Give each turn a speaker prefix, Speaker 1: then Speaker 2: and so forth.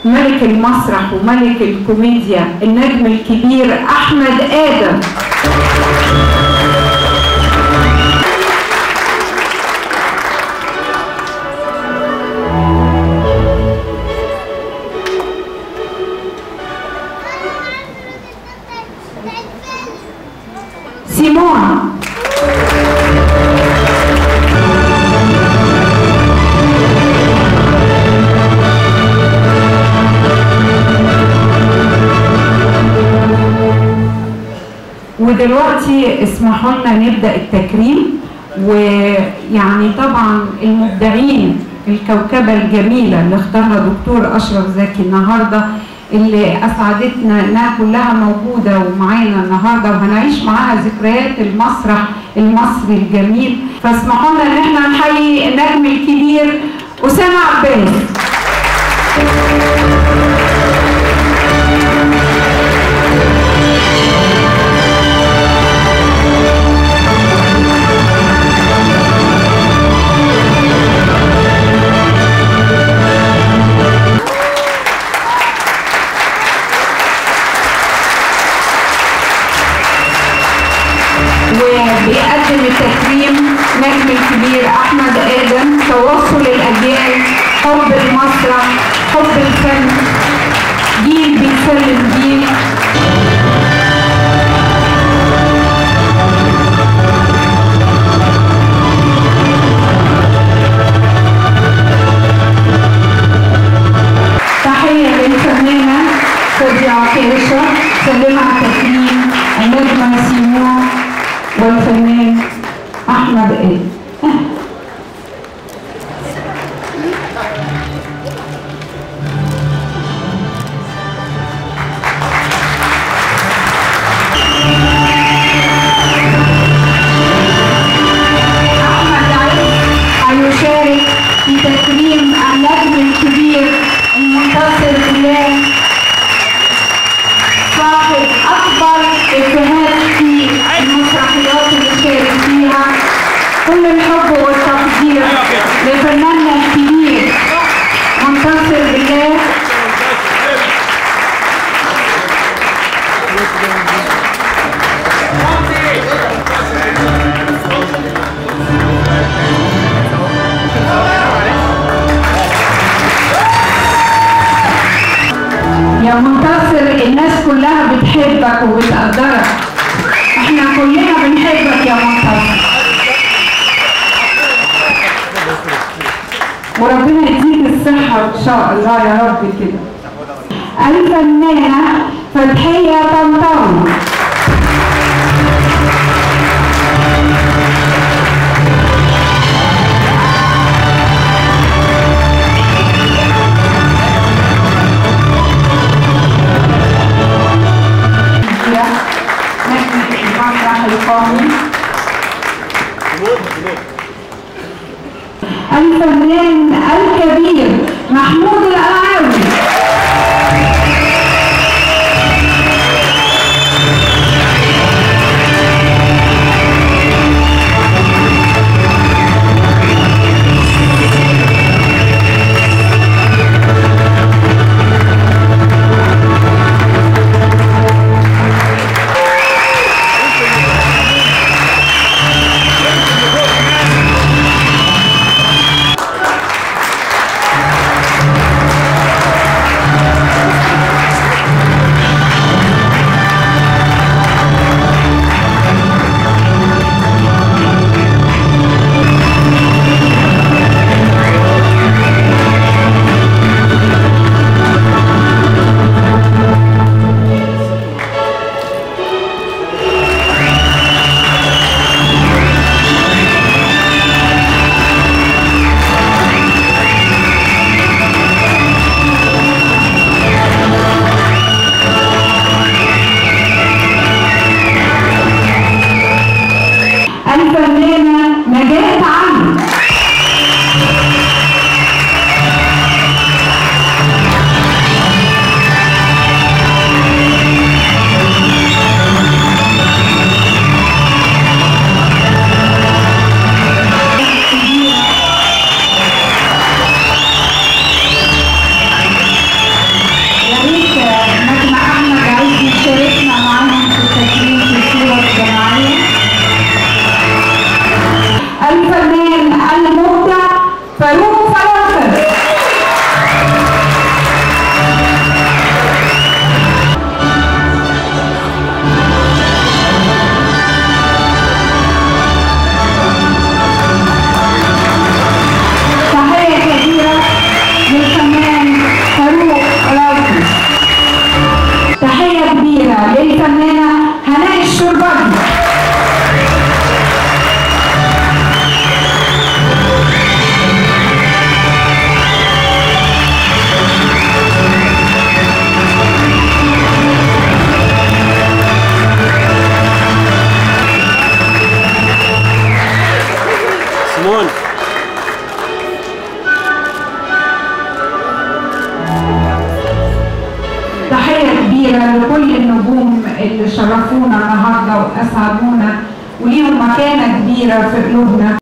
Speaker 1: ملك المسرح وملك الكوميديا النجم الكبير احمد ادم سيمون ودلوقتي اسمحوا لنا نبدا التكريم ويعني طبعا المبدعين الكوكبه الجميله اللي اختارها دكتور اشرف زكي النهارده اللي اسعدتنا انها كلها موجوده ومعانا النهارده وهنعيش معاها ذكريات المسرح المصري الجميل فاسمحوا لنا ان احنا نحيي النجم الكبير اسامه عباس وبيقدم التكريم نجم الكبير احمد ادم تواصل الاجيال حب المسرح حب الفن جيل بيسلم جيل تحية للفنانة فادية عكاشة سلمها على التكريم النجمة سيمون والفنان أحمد آل أحمد علي هيشارك في تكريم النجم الكبير المنتصر بلال صاحب أكبر إفيهات في المسرحيات اللي شارك فيها كل الحب والتقدير لفناننا الكبير منتصر بلال يا منتصر الناس كلها بتحبك وبتقدرك احنا كلنا بنحبك يا منتصر وربنا يديك الصحة إن شاء الله يا رب كده الفنانة فتحية طنطاوي نجمة المسرح القومي الفنان الكبير محمود القلعاوي
Speaker 2: منى
Speaker 1: تحية كبيرة لكل النجوم اللي شرفونا النهارده وأسعدونا وليهم مكانة كبيرة في قلوبنا